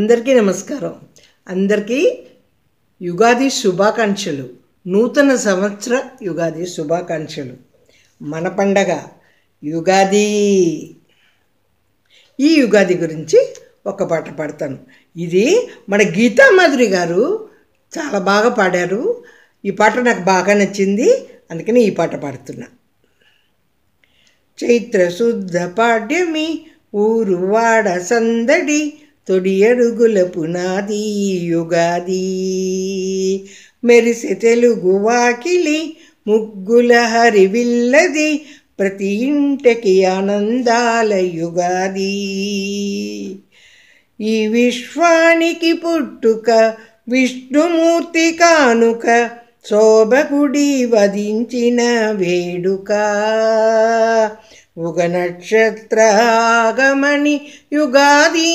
అందరికీ నమస్కారం అందరికీ యుగాది శుభాకాంక్షలు నూతన సంవత్సర యుగాది శుభాకాంక్షలు మన పండగ యుగాది ఈ యుగాది గురించి ఒక పాట పాడతాను ఇది మన గీతా మాధురి గారు చాలా బాగా పాడారు ఈ పాట నాకు బాగా నచ్చింది అందుకని ఈ పాట పాడుతున్నా చైత్ర శుద్ధ పాడ్యమి ఊరు వాడ సందడి తొడి అడుగుల పునాది యుగాది మెరిసె తెలుగు వాకిలి ముగ్గుల హరివిల్లది ప్రతి ఇంటికి ఆనందాల యుగాది ఈ విశ్వానికి పుట్టుక విష్ణుమూర్తి కానుక శోభకుడి వధించిన వేడుక ఒక నక్షత్ర ఆగమని యుగాది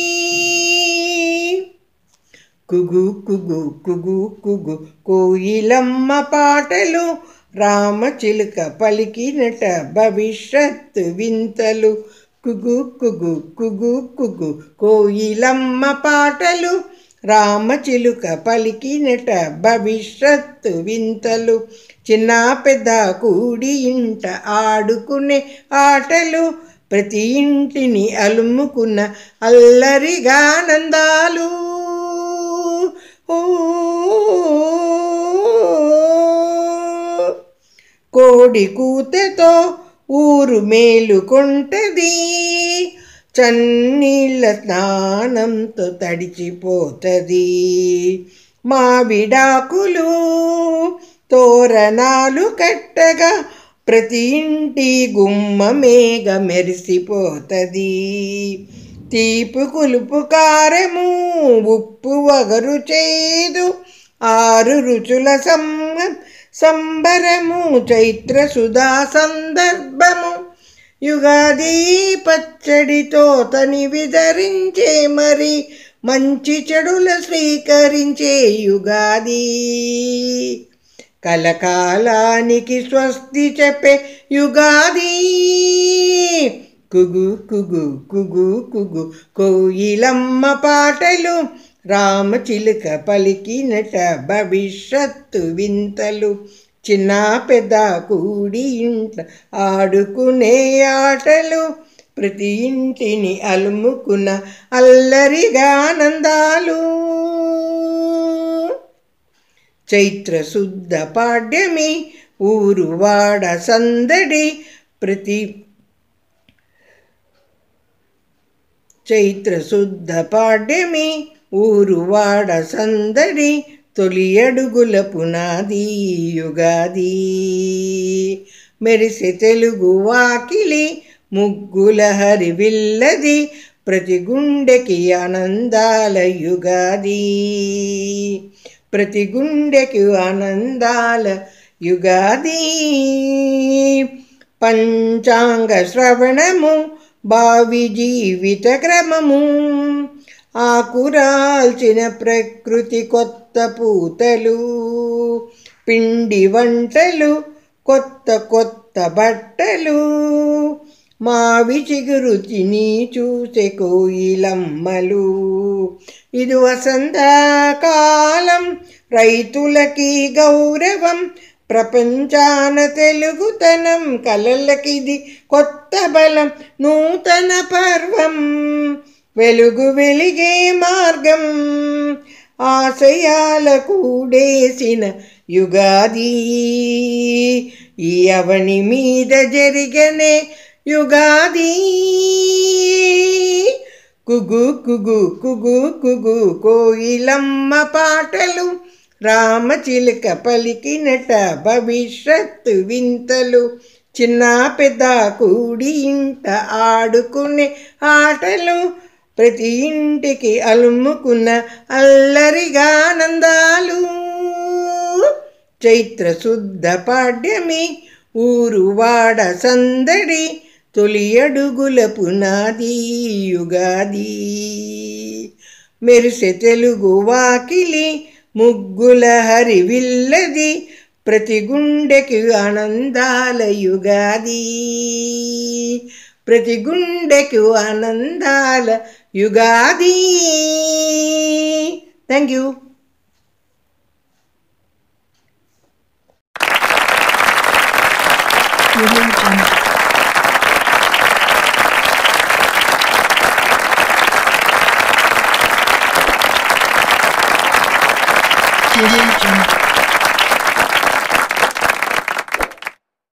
కుగు కుగు కుగు కుగు కోయిలమ్మ పాటలు రామచిలుక పలికినట భవిష్యత్తు వింతలు కుగు కుగు కుగు కుగు కోయిలమ్మ పాటలు రామచిలుక పలికినట భవిష్యత్తు వింతలు చిన్న పెద్ద కూడి ఇంట ఆడుకునే ఆటలు ప్రతి ఇంటిని అలుముకున్న అల్లరిగానందాలు ఓ కోడి కూతతో ఊరు మేలుకొంటది చన్నీళ్ళ స్నానంతో తడిచిపోతుంది మావిడాకులు తోరణాలు కట్టగా ప్రతి ఇంటి గుమ్మమేగ మెరిసిపోతుంది తీపు కులుపు కారము ఉప్పు వగరు చేదు ఆరు రుచుల సంగ సంబరము చైత్ర సుధా సందర్భము యుగాది పచ్చడితో తని విధరించే మరి మంచి చెడుల స్వీకరించే యుగాది కలకాలానికి స్వస్తి చెప్పే యుగాది కుగు కుగు కుగు కుగు కోయిలమ్మ పాటలు రామచిలుక పలికినట భవిష్యత్తు వింతలు చిన్న పెద్ద కూడి ఇంట ఆడుకునే ఆటలు ప్రతి ఇంటిని అలుముకున్న అల్లరిగానందాలు చైత్ర శుద్ధ పాడ్యమి ఊరు వాడ సందడి ప్రతి చైత్ర శుద్ధ పాడ్యమి ఊరు వాడ సందడి తొలి అడుగుల పునాది యుగాది మెరిసె తెలుగు వాకిలి ముగ్గుల హరివిల్లది ప్రతి గుండెకి ఆనందాల యుగాది ప్రతి గుండెకి ఆనందాల యుగాది పంచాంగ శ్రవణము భావి జీవిత క్రమము ఆకురాల్చిన ప్రకృతి కొత్త పూతలు పిండి వంటలు కొత్త కొత్త బట్టలు మావి చిగురు తిని చూసే కోయిలమ్మలు ఇది వసంతకాలం రైతులకి గౌరవం ప్రపంచాన తెలుగుతనం కలలకిది కొత్త బలం నూతన పర్వం వెలుగు వెలిగే మార్గం ఆశయాల కూడేసిన యుగాది ఈ అవని మీద జరిగనే యుగాది కుగు కుగు కుగు కుగు కోయిలమ్మ పాటలు రామచిలుక పలికినట భవిష్యత్తు వింతలు చిన్న పెద్ద కూడి ఇంట ఆడుకునే ఆటలు ప్రతి ఇంటికి అలుముకున్న అల్లరిగానందాలు చైత్ర శుద్ధ పాడ్యమి ఊరు వాడ సందడి తొలి అడుగుల పునాది యుగాది మెరిసె తెలుగు వాకిలి ముగ్గుల హరివిల్లది ప్రతి గుండెకి ఆనందాల యుగాది ప్రతి గుండెకు ఆనందాల Ugadi thank you Audio Jungle.